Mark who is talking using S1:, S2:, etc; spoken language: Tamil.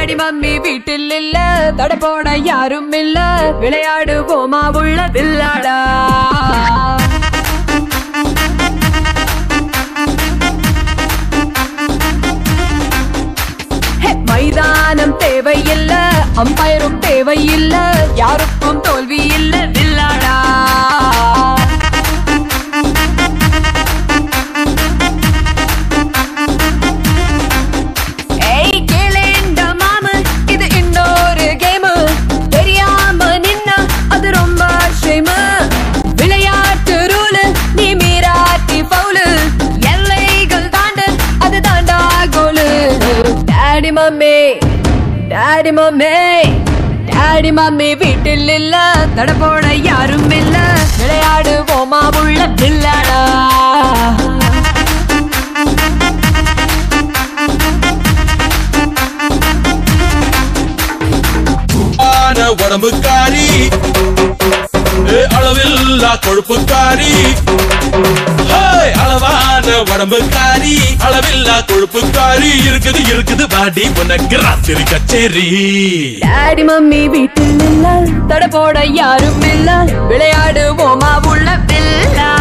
S1: டாடி மம்மி வீட்டில் இல்ல தடை போட யாரும் இல்ல விளையாடுவோமா உள்ள வில்லாடா ஹே, மைதானம் தேவையில்ல அம்பயரும் தேவையில்ல யாருக்கும் தோல்வி இல்ல வில்லாடா ஏய் கேளேண்ட மாமு இது இன்னொரு கேம் தெரியாம நின்னா அது ரொம்ப ஷேமு விளையாட்டு ரூலு நீ மீராட்டி பவுலு எல்லைகள் தாண்டு அது தாண்டா கோலு daddy mummy daddy mummy daddy mummy வீட்டில் இல்ல தடை போட யாரும் இல்ல விளையாடுவோமா உள்ள வில்லாடா
S2: ஆன உடம்புக்காரி ஏ, அளவில்லா கொழுப்புக்காரி ஹேய், அளவான உடம்புக்காரி அளவில்லா கொழுப்புக்காரி இருக்குது இருக்குது பாடி உனக்கு ராத்திரி கச்சேரி
S1: டாடி மம்மி வீட்டில் இல்ல தடை போட யாரும் இல்ல விளையாடுவோமா உள்ள பில்லா